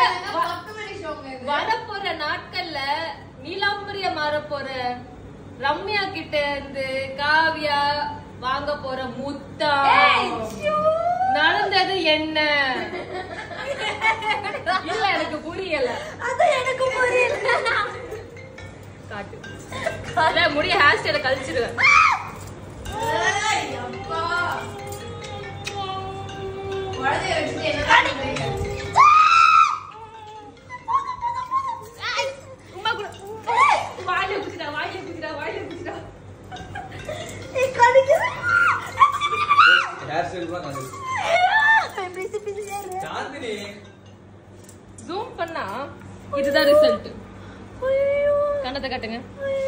வ- பத்து மணி ஷோங்க இது. வரப்போற நாட்கள்ல நீலாம்பரிய மாற போற ரம்யா கிட்ட இருந்து காவியா வாங்க போற முத்தா நடந்தது என்ன இல்ல எனக்கு புரியல அது எனக்கு புரியல காட்டு இல்ல முடிய ஹேர் ஸ்டைல கழிச்சிருவேன் ஏய், அப்பா. குழந்தைய வச்சுட்டு என்ன பண்றீங்க? உமா கூட வாயில குச்சிடா வாயில குச்சிடா வாயில குச்சிடா நீ கடிக்கிற ஹேர் ஸ்டைல் கூட காணு. பிசி பிசி சாந்தினி ஜூம் பண்ணா இதுதான் ரிசல்ட் ஐயோ கண்ணத்தை காட்டுங்க ஐயோ